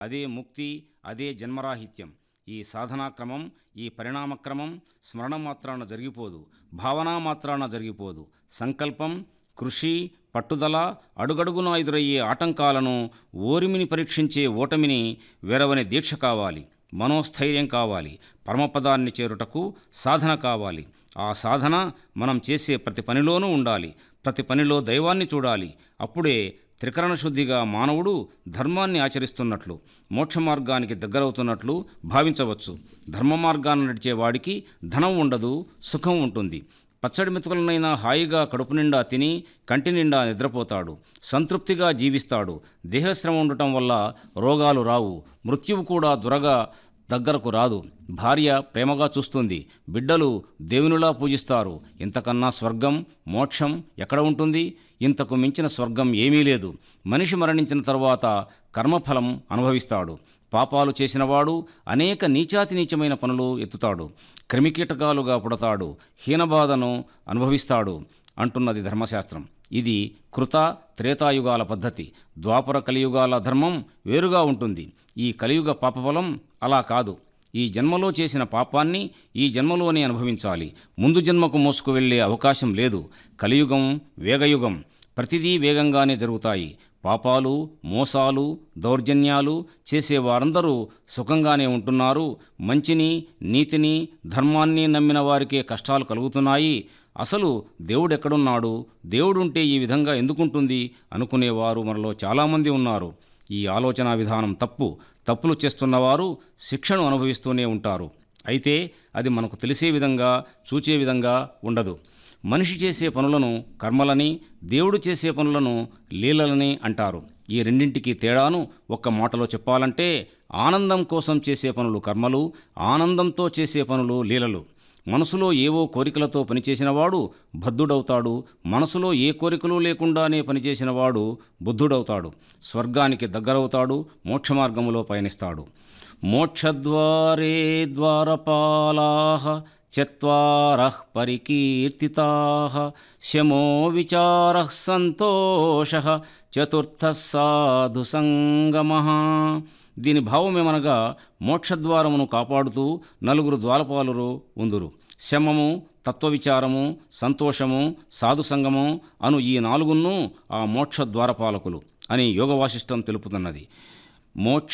అదే ముక్తి అదే జన్మరాహిత్యం ఈ సాధనా క్రమం ఈ పరిణామ క్రమం స్మరణ మాత్రాన జరిగిపోదు భావనా మాత్రాన జరిగిపోదు సంకల్పం కృషి పట్టుదల అడుగడుగున ఎదురయ్యే ఆటంకాలను ఓరిమిని పరీక్షించే ఓటమిని వెరవని దీక్ష కావాలి మనోస్థైర్యం కావాలి పరమపదాన్ని చేరుటకు సాధన కావాలి ఆ సాధన మనం చేసే ప్రతి పనిలోనూ ఉండాలి ప్రతి పనిలో దైవాన్ని చూడాలి అప్పుడే త్రికరణ శుద్ధిగా మానవుడు ధర్మాన్ని ఆచరిస్తున్నట్లు మోక్ష మార్గానికి దగ్గరవుతున్నట్లు భావించవచ్చు ధర్మ మార్గాన్ని నడిచే వాడికి ధనం ఉండదు సుఖం ఉంటుంది పచ్చడి మెతుకులనైనా హాయిగా కడుపు నిండా తిని కంటి నిండా నిద్రపోతాడు సంతృప్తిగా జీవిస్తాడు దేహశ్రమ ఉండటం వల్ల రోగాలు రావు మృత్యువు కూడా దురగా దగ్గరకు రాదు భార్య ప్రేమగా చూస్తుంది బిడ్డలు దేవునిలా పూజిస్తారు ఇంతకన్నా స్వర్గం మోక్షం ఎక్కడ ఉంటుంది ఇంతకు మించిన స్వర్గం ఏమీ లేదు మనిషి మరణించిన తరువాత కర్మఫలం అనుభవిస్తాడు పాపాలు చేసినవాడు అనేక నీచాతి నీచమైన పనులు ఎత్తుతాడు క్రిమికీటకాలుగా పుడతాడు హీనబాధను అనుభవిస్తాడు అంటున్నది ధర్మశాస్త్రం ఇది కృత త్రేతాయుగాల పద్ధతి ద్వాపర కలియుగాల ధర్మం వేరుగా ఉంటుంది ఈ కలియుగ పాపఫలం అలా కాదు ఈ జన్మలో చేసిన పాపాన్ని ఈ జన్మలోనే అనుభవించాలి ముందు జన్మకు మోసుకు వెళ్ళే అవకాశం లేదు కలియుగం వేగయుగం ప్రతిదీ వేగంగానే జరుగుతాయి పాపాలు మోసాలు దౌర్జన్యాలు చేసే వారందరూ సుఖంగానే ఉంటున్నారు మంచిని నీతిని ధర్మాన్ని నమ్మిన వారికే కష్టాలు కలుగుతున్నాయి అసలు దేవుడెక్కడున్నాడు దేవుడుంటే ఈ విధంగా ఎందుకుంటుంది అనుకునేవారు మనలో చాలామంది ఉన్నారు ఈ ఆలోచన విధానం తప్పు తప్పులు చేస్తున్నవారు శిక్షను అనుభవిస్తూనే ఉంటారు అయితే అది మనకు తెలిసే విధంగా చూచే విధంగా ఉండదు మనిషి చేసే పనులను కర్మలని దేవుడు చేసే పనులను లీలలని అంటారు ఈ రెండింటికి తేడాను ఒక్క మాటలో చెప్పాలంటే ఆనందం కోసం చేసే పనులు కర్మలు ఆనందంతో చేసే పనులు లీలలు మనసులో ఏవో కోరికలతో పనిచేసినవాడు బద్ధుడవుతాడు మనసులో ఏ కోరికలు లేకుండానే పనిచేసినవాడు బుద్ధుడవుతాడు స్వర్గానికి దగ్గరవుతాడు మోక్షమార్గములో పయనిస్తాడు మోక్షద్వారే ద్వారపాలా చత్వార పరికీర్తితా శమో విచార సంతోష చతుర్థ సాధు సంగమ దీని భావమేమనగా మోక్షద్వారమును కాపాడుతూ నలుగురు ద్వారపాలురు ఉందురు శమము తత్వవిచారము సంతోషము సాధుసంగము అను ఈ నాలుగును ఆ మోక్ష ద్వారపాలకులు అని యోగవాసిష్టం తెలుపుతున్నది మోక్ష